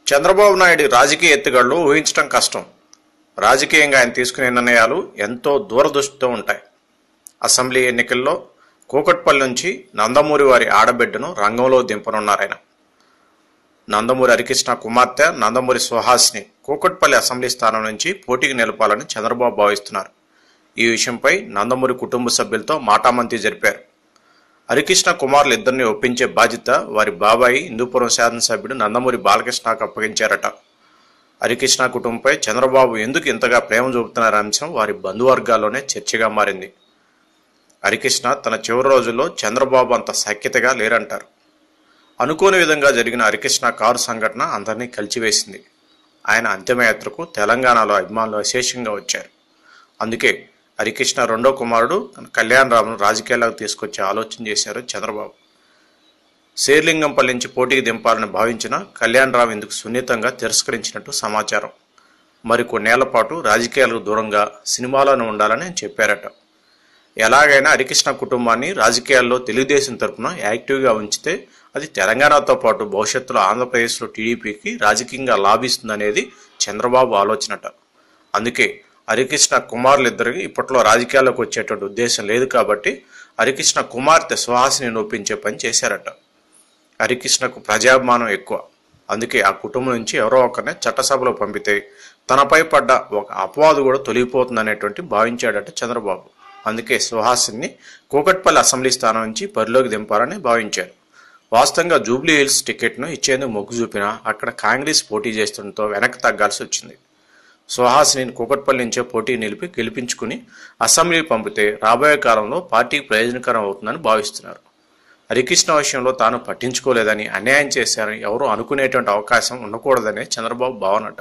చంద్రబాబు నాయుడు రాజకీయ ఎత్తుగడలు ఊహించడం కష్టం రాజకీయంగా ఆయన తీసుకునే నిర్ణయాలు ఎంతో దూరదృష్టితో ఉంటాయి అసెంబ్లీ ఎన్నికల్లో కూకట్పల్లి నుంచి నందమూరి వారి ఆడబిడ్డను రంగంలో దింపనున్నారాయన నందమూరి హరికృష్ణ కుమార్తె నందమూరి సుహాస్ని కూకట్పల్లి అసెంబ్లీ స్థానం నుంచి పోటీకి నిలపాలని చంద్రబాబు భావిస్తున్నారు ఈ విషయంపై నందమూరి కుటుంబ సభ్యులతో మాటామంతి జరిపారు హరికృష్ణ కుమారులు ఇద్దరిని ఒప్పించే బాధ్యత వారి బాబాయి హిందూపురం శాసనసభ్యుడు నందమూరి బాలకృష్ణకు అప్పగించారట హరికృష్ణ కుటుంబంపై చంద్రబాబు ఎందుకు ఇంతగా ప్రేమ చూపుతున్నారనే అంశం వారి బంధువర్గాల్లోనే చర్చగా మారింది హరికృష్ణ తన చివరి రోజుల్లో చంద్రబాబు అంత సఖ్యతగా లేరంటారు అనుకోని విధంగా జరిగిన హరికృష్ణ కారు సంఘటన అందరినీ కలిచివేసింది ఆయన అంతిమయాత్రకు తెలంగాణలో అభిమానులు విశేషంగా వచ్చారు అందుకే హరికృష్ణ రెండో కుమారుడు కళ్యాణ్ రామ్ను రాజకీయాల్లోకి తీసుకొచ్చే ఆలోచన చేశారు చంద్రబాబు శేర్లింగంపల్లి నుంచి పోటీకి దింపాలని భావించిన కళ్యాణ్ రామ్ ఇందుకు సున్నితంగా తిరస్కరించినట్టు సమాచారం మరి కొన్నేళ్ల పాటు రాజకీయాలకు దూరంగా సినిమాలోనే ఉండాలని ఆయన చెప్పారట ఎలాగైనా హరికృష్ణ కుటుంబాన్ని రాజకీయాల్లో తెలుగుదేశం తరపున యాక్టివ్గా ఉంచితే అది తెలంగాణతో పాటు భవిష్యత్తులో ఆంధ్రప్రదేశ్లో టీడీపీకి రాజకీయంగా లాభిస్తుందనేది చంద్రబాబు ఆలోచనట అందుకే హరికృష్ణ కుమారులిద్దరికి ఇప్పట్లో రాజకీయాల్లోకి వచ్చేటువంటి ఉద్దేశం లేదు కాబట్టి హరికృష్ణ కుమార్తె సుహాసిని ఒప్పించే పని చేశారట హరికృష్ణకు ప్రజాభిమానం ఎక్కువ అందుకే ఆ కుటుంబం నుంచి ఎవరో ఒకరిని చట్టసభలో పంపితే తనపై పడ్డ ఒక అపవాదు కూడా తొలగిపోతుందనేటువంటి భావించాడట చంద్రబాబు అందుకే సుహాసిని కూకట్పల్లి అసెంబ్లీ స్థానం నుంచి బరిలోకి దింపాలని భావించారు వాస్తవంగా జూబ్లీ హిల్స్ టికెట్ను ఇచ్చేందుకు మొగ్గు చూపినా అక్కడ కాంగ్రెస్ పోటీ చేస్తుండటంతో వెనక్కి తగ్గాల్సి వచ్చింది సుహాసిని కూకట్పల్లి నుంచే పోటీ నిలిపి గెలిపించుకుని అసెంబ్లీ పంపితే రాబోయే కాలంలో పార్టీకి ప్రయోజనకరం అవుతుందని భావిస్తున్నారు హరికృష్ణ విషయంలో తాను పట్టించుకోలేదని అన్యాయం చేశారని ఎవరూ అనుకునేటువంటి అవకాశం ఉండకూడదనే చంద్రబాబు భావనట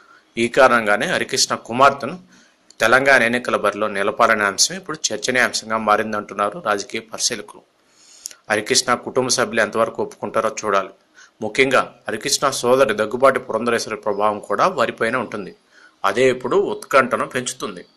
ఈ కారణంగానే హరికృష్ణ కుమార్తెను తెలంగాణ ఎన్నికల బరిలో నిలపాలనే అంశం ఇప్పుడు చర్చనీయాంశంగా మారిందంటున్నారు రాజకీయ పరిశీలకులు హరికృష్ణ కుటుంబ సభ్యులు ఎంతవరకు ఒప్పుకుంటారో చూడాలి ముఖ్యంగా హరికృష్ణ సోదరి దగ్గుబాటి పురంధరేశ్వరి ప్రభావం కూడా వారిపైన ఉంటుంది అదే ఇప్పుడు ఉత్కంఠను పెంచుతుంది